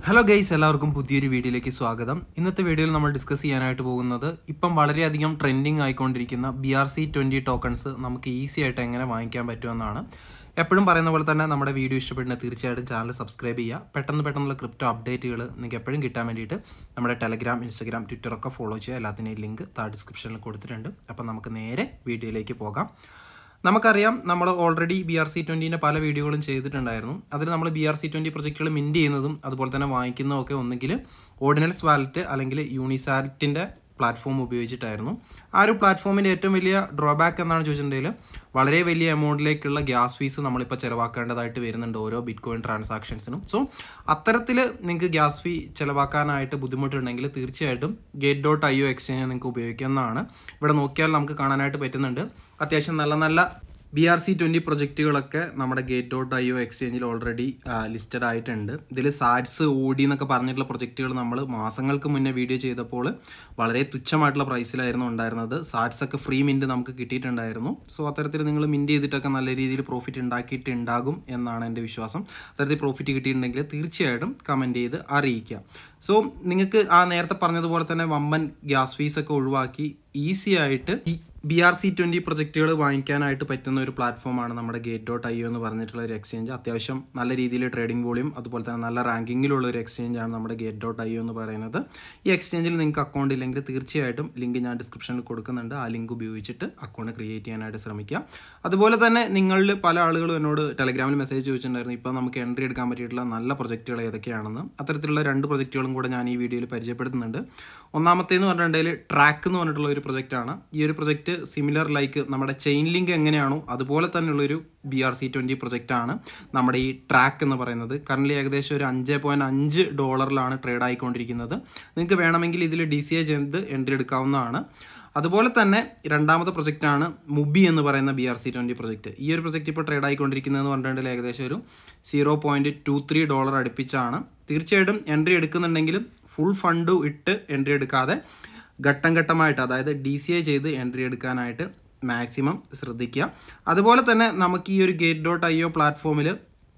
hello guys എല്ലാവർക്കും പുതിയൊരു വീഡിയോയിലേക്ക് സ്വാഗതം ഇന്നത്തെ വീഡിയോയിൽ നമ്മൾ ഡിസ്കസ് ചെയ്യാനായിട്ട് പോകുന്നത് ഇപ്പം വളരെയധികം ട്രെൻഡിങ് ആയിക്കൊണ്ടിരിക്കുന്ന B R C twenty tokens നമുക്ക് ഈസി ആയിട്ട് എങ്ങനെ വാങ്ങിക്കാൻ പറ്റുമെന്നാണ് എപ്പോഴും പറയുന്ന പോലെ തന്നെ നമ്മുടെ വീഡിയോ ഇഷ്ടപ്പെടുന്ന തീർച്ചയായിട്ടും ചാനൽ സബ്സ്ക്രൈബ് ചെയ്യുക പെട്ടെന്ന് പെട്ടെന്നുള്ള ക്രിപ്റ്റോ അപ്ഡേറ്റുകൾ നിങ്ങൾക്ക് എപ്പോഴും കിട്ടാൻ വേണ്ടിയിട്ട് നമ്മുടെ ടെലഗ്രാം ഇൻസ്റ്റഗ്രാം ട്വിറ്ററൊക്കെ ഫോളോ ചെയ്യുക എല്ലാത്തിൻ്റെയും ലിങ്ക് താഴെ ഡിസ്ക്രിപ്ഷനിൽ കൊടുത്തിട്ടുണ്ട് അപ്പോൾ നമുക്ക് നേരെ വീഡിയോയിലേക്ക് പോകാം നമുക്കറിയാം നമ്മൾ ഓൾറെഡി ബി ആർ സി ട്വൻറ്റീൻ്റെ പല വീഡിയോകളും ചെയ്തിട്ടുണ്ടായിരുന്നു അതിൽ നമ്മൾ ബി ആർ സി ട്വൻറ്റി പ്രൊജക്റ്റുകൾ മിൻറ്റ് ചെയ്യുന്നതും അതുപോലെ തന്നെ വാങ്ങിക്കുന്നതും ഒക്കെ ഒന്നുകിൽ ഓർഡിനൽസ് വാലറ്റ് അല്ലെങ്കിൽ യൂണിസാറ്റിൻ്റെ പ്ലാറ്റ്ഫോം ഉപയോഗിച്ചിട്ടായിരുന്നു ആ ഒരു പ്ലാറ്റ്ഫോമിൻ്റെ ഏറ്റവും വലിയ ഡ്രോബാക്ക് എന്നാണ് ചോദിച്ചിട്ടുണ്ടെങ്കിൽ വളരെ വലിയ എമൗണ്ടിലേക്കുള്ള ഗ്യാസ് ഫീസ് നമ്മളിപ്പോൾ ചിലവാക്കേണ്ടതായിട്ട് വരുന്നുണ്ട് ഓരോ ബിറ്റ് കോയിൻ ട്രാൻസാക്ഷൻസിനും സോ അത്തരത്തിൽ നിങ്ങൾക്ക് ഗ്യാസ് ഫീ ചിലവാക്കാനായിട്ട് ബുദ്ധിമുട്ടുണ്ടെങ്കിൽ തീർച്ചയായിട്ടും gate dot I O exchange നിങ്ങൾക്ക് ഉപയോഗിക്കാവുന്നതാണ് ഇവിടെ നോക്കിയാൽ നമുക്ക് കാണാനായിട്ട് പറ്റുന്നുണ്ട് അത്യാവശ്യം നല്ല നല്ല ബി ആർ സി ട്വൻറ്റി പ്രൊജക്റ്റുകളൊക്കെ നമ്മുടെ ഗേറ്റ് ഡോട്ട് ഐ ഒ എക്സ്ചേഞ്ചിൽ ഓൾറെഡി ലിസ്റ്റഡ് ആയിട്ടുണ്ട് ഇതിൽ സാറ്റ്സ് ഓടി എന്നൊക്കെ പറഞ്ഞിട്ടുള്ള പ്രൊജക്റ്റുകൾ നമ്മൾ മാസങ്ങൾക്ക് മുന്നേ വീഡിയോ ചെയ്തപ്പോൾ വളരെ തുച്ഛമായിട്ടുള്ള പ്രൈസിലായിരുന്നു ഉണ്ടായിരുന്നത് സാറ്റ്സ് ഒക്കെ ഫ്രീ മിൻറ്റ് നമുക്ക് കിട്ടിയിട്ടുണ്ടായിരുന്നു സോ അത്തരത്തിൽ നിങ്ങൾ മിൻറ്റ് ചെയ്തിട്ടൊക്കെ നല്ല രീതിയിൽ പ്രോഫിറ്റ് ഉണ്ടാക്കിയിട്ടുണ്ടാകും എന്നാണ് എൻ്റെ വിശ്വാസം അത്തരത്തിൽ പ്രോഫിറ്റ് കിട്ടിയിട്ടുണ്ടെങ്കിൽ തീർച്ചയായിട്ടും കമൻറ്റ് ചെയ്ത് അറിയിക്കുക സോ നിങ്ങൾക്ക് ആ നേരത്തെ പറഞ്ഞതുപോലെ തന്നെ വമ്പൻ ഗ്യാസ് ഫീസ് ഒക്കെ ഒഴിവാക്കി ഈസി ആയിട്ട് ഈ ബി ആർ സി ട്വൻറ്റി പ്രൊജക്റ്റുകൾ വാങ്ങിക്കാനായിട്ട് പറ്റുന്ന ഒരു പ്ലാറ്റ്ഫോമാണ് നമ്മുടെ ഗേറ്റ് ഡോട്ട് ഐ ഒ എന്ന് പറഞ്ഞിട്ടുള്ള ഒരു എക്സ്ചേഞ്ച് അത്യാവശ്യം നല്ല രീതിയിൽ ട്രേഡിംഗ് വോളിയം അതുപോലെ തന്നെ നല്ല റാങ്കിങ്ങിലുള്ള ഒരു എക്സ്ചേഞ്ചാണ് നമ്മുടെ ഗേറ്റ് ഡോട്ട് ഐ ഒ എന്ന് പറയുന്നത് ഈ എക്സ്ചേഞ്ചിൽ നിങ്ങൾക്ക് അക്കൗണ്ട് ഇല്ലെങ്കിൽ തീർച്ചയായിട്ടും ലിങ്ക് ഞാൻ ഡിസ്ക്രിപ്ഷനിൽ കൊടുക്കുന്നുണ്ട് ആ ലിങ്ക് ഉപയോഗിച്ചിട്ട് അക്കൗണ്ട് ക്രിയേറ്റ് ചെയ്യാനായിട്ട് ശ്രമിക്കുക അതുപോലെ തന്നെ നിങ്ങളിൽ പല ആളുകളും എന്നോട് ടെലഗ്രാമിൽ മെസ്സേജ് ചോദിച്ചിട്ടുണ്ടായിരുന്നു ഇപ്പോൾ നമുക്ക് എൻട്രി എടുക്കാൻ പറ്റിയിട്ടുള്ള നല്ല പ്രൊജക്റ്റുകൾ ഏതൊക്കെയാണെന്ന് അത്തരത്തിലുള്ള രണ്ട് പ്രൊജക്റ്റുകളും കൂടെ ഞാൻ ഈ വീഡിയോയിൽ പരിചയപ്പെടുത്തുന്നുണ്ട് ഒന്നാമത്തേന്ന് പറഞ്ഞിട്ടുണ്ടെങ്കിൽ ട്രാക്ക് എന്ന് പറഞ്ഞിട്ടുള്ള ഒരു പ്രൊജക്റ്റാണ് ഈ ഒരു പ്രൊജക്റ്റ് സിമിലർ ലൈക്ക് നമ്മുടെ ചെയിൻ ലിങ്ക് എങ്ങനെയാണോ അതുപോലെ തന്നെയുള്ളൊരു ബി ആർ സി ട്വൻറ്റി പ്രൊജക്റ്റാണ് നമ്മുടെ ഈ ട്രാക്ക് എന്ന് പറയുന്നത് കറൻ്റ് ഏകദേശം ഒരു അഞ്ച് പോയിൻറ്റ് അഞ്ച് ഡോളറിലാണ് ട്രേഡ് ആയിക്കൊണ്ടിരിക്കുന്നത് നിങ്ങൾക്ക് വേണമെങ്കിൽ ഇതിൽ ഡി സി എ ചെയ്ത് എൻട്രി എടുക്കാവുന്നതാണ് അതുപോലെ തന്നെ രണ്ടാമത്തെ പ്രൊജക്റ്റാണ് മുബി എന്ന് പറയുന്ന B R C twenty project ഈ ഒരു പ്രൊജക്റ്റ് ഇപ്പോൾ ട്രേഡ് ആയിക്കൊണ്ടിരിക്കുന്നതെന്ന് പറഞ്ഞിട്ടുണ്ടെങ്കിൽ ഏകദേശം ഒരു zero point two three dollar അടുപ്പിച്ചാണ് തീർച്ചയായിട്ടും എൻട്രി എടുക്കുന്നുണ്ടെങ്കിലും ഫുൾ ഫണ്ട് ഇട്ട് എൻട്രി എടുക്കാതെ ഘട്ടം ഘട്ടമായിട്ട് അതായത് ഡി സി ഐ ചെയ്ത് എൻട്രി എടുക്കാനായിട്ട് മാക്സിമം ശ്രദ്ധിക്കുക അതുപോലെ തന്നെ നമുക്ക് ഈ ഒരു ഗേറ്റ് ഡോട്ട് ഐ ഒ പ്ലാറ്റ്ഫോമിൽ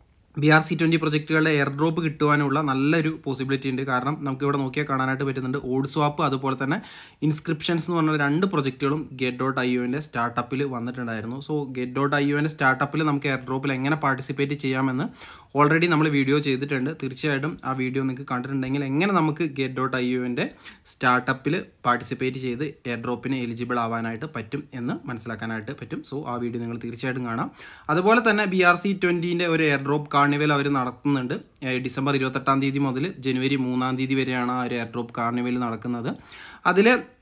B R C twenty പ്രൊജക്റ്റുകളുടെ airdrop കിട്ടുവാനുള്ള നല്ലൊരു പോസിബിലിറ്റി ഉണ്ട് കാരണം നമുക്ക് ഇവിടെ നോക്കിയാൽ കാണാനായിട്ട് പറ്റുന്നുണ്ട് ഓഡ് സ്വാപ്പ് അതുപോലെ തന്നെ ഇൻസ്ക്രിപ്ഷൻസ് എന്ന് പറഞ്ഞ രണ്ട് പ്രൊജക്റ്റുകളും ഗേറ്റ് ഡോട്ട് ഐ ഒൻ്റെ സ്റ്റാർട്ടപ്പിൽ വന്നിട്ടുണ്ടായിരുന്നു സോ ഗേറ്റ് ഡോട്ട് ഐ ഒൻ്റെ സ്റ്റാർട്ടപ്പിൽ നമുക്ക് എയർ ഡ്രോപ്പിൽ എങ്ങനെ പാർട്ടിസിപ്പേറ്റ് ചെയ്യാമെന്ന് ഓൾറെഡി നമ്മൾ വീഡിയോ ചെയ്തിട്ടുണ്ട് തീർച്ചയായിട്ടും ആ വീഡിയോ നിങ്ങൾക്ക് കണ്ടിട്ടുണ്ടെങ്കിൽ എങ്ങനെ നമുക്ക് ഗേറ്റ് ഡോട്ട് ഐ ഒൻ്റെ സ്റ്റാർട്ടപ്പിൽ പാർട്ടിസിപ്പേറ്റ് ചെയ്ത് എയർ ഡ്രോപ്പിന് എലിജിബിൾ ആവാനായിട്ട് പറ്റും എന്ന് മനസ്സിലാക്കാനായിട്ട് പറ്റും സോ ആ വീഡിയോ നിങ്ങൾ തീർച്ചയായിട്ടും കാണാം അതുപോലെ തന്നെ ബി ആർ സി ട്വൻറ്റീൻ്റെ ഒരു എയർ ഡ്രോപ്പ് കാർണിവൽ അവർ നടത്തുന്നുണ്ട് ഡിസംബർ ഇരുപത്തെട്ടാം തീയതി മുതൽ ജനുവരി മൂന്നാം തീയതി വരെയാണ് ആ ഒരു എയർ ഡ്രോപ്പ് കാർണിവൽ നടക്കുന്നത് അതിൽ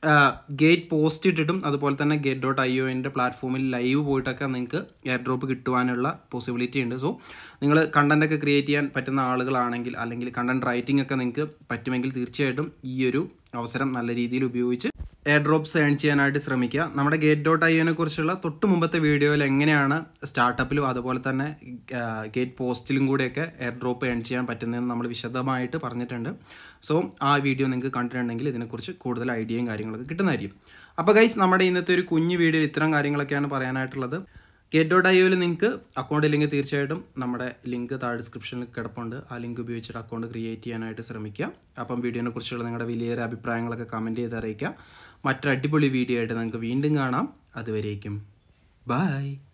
ഗേറ്റ് പോസ്റ്റ് ഇട്ടിട്ടും അതുപോലെ തന്നെ ഗേറ്റ് ഡോട്ട് ഐ ഒൻ്റെ പ്ലാറ്റ്ഫോമിൽ ലൈവ് പോയിട്ടൊക്കെ നിങ്ങൾക്ക് എയർ ഡ്രോപ്പ് കിട്ടുവാനുള്ള പോസിബിലിറ്റി ഉണ്ട് സോ നിങ്ങൾ കണ്ടൻ്റ് ഒക്കെ ക്രിയേറ്റ് ചെയ്യാൻ പറ്റുന്ന ആളുകളാണെങ്കിൽ അല്ലെങ്കിൽ കണ്ടൻറ് റൈറ്റിംഗ് ഒക്കെ നിങ്ങൾക്ക് പറ്റുമെങ്കിൽ തീർച്ചയായിട്ടും ഈ ഒരു അവസരം നല്ല രീതിയിൽ ഉപയോഗിച്ച് എയർ ഡ്രോപ്സ് ഏൺ ചെയ്യാനായിട്ട് ശ്രമിക്കുക നമ്മുടെ ഗേറ്റ് ഡോട്ട് ഐനെ കുറിച്ചുള്ള തൊട്ട് മുമ്പത്തെ വീഡിയോയിൽ എങ്ങനെയാണ് സ്റ്റാർട്ടപ്പിലും അതുപോലെ തന്നെ ഗേറ്റ് പോസ്റ്റിലും കൂടെയൊക്കെ എയർ ഡ്രോപ്പ് ഏൺ ചെയ്യാൻ പറ്റുന്നതെന്ന് നമ്മൾ വിശദമായിട്ട് പറഞ്ഞിട്ടുണ്ട് സോ ആ വീഡിയോ നിങ്ങൾക്ക് കണ്ടിട്ടുണ്ടെങ്കിൽ ഇതിനെക്കുറിച്ച് കൂടുതൽ ഐഡിയയും കാര്യങ്ങളൊക്കെ കിട്ടുന്നതായിരിക്കും അപ്പോൾ ഗൈസ് നമ്മുടെ ഇന്നത്തെ ഒരു കുഞ്ഞു വീഡിയോ ഇത്തരം കാര്യങ്ങളൊക്കെയാണ് പറയാനായിട്ടുള്ളത് ഗേറ്റ് ഡോട്ട് ഐ ഒയിൽ നിങ്ങൾക്ക് അക്കൗണ്ട് ഇല്ലെങ്കിൽ തീർച്ചയായിട്ടും നമ്മുടെ ലിങ്ക് താഴെ ഡിസ്ക്രിപ്ഷനിൽ കിടപ്പുണ്ട് ആ ലിങ്ക് ഉപയോഗിച്ചിട്ട് അക്കൗണ്ട് ക്രിയേറ്റ് ചെയ്യാനായിട്ട് ശ്രമിക്കുക അപ്പം വീഡിയോനെ കുറിച്ചുള്ള നിങ്ങളുടെ വലിയൊരു അഭിപ്രായങ്ങളൊക്കെ കമൻറ്റ് ചെയ്ത് അറിയിക്കുക മറ്റൊരു അടിപൊളി വീഡിയോ ആയിട്ട് നിങ്ങൾക്ക് വീണ്ടും കാണാം അതുവരേക്കും ബൈ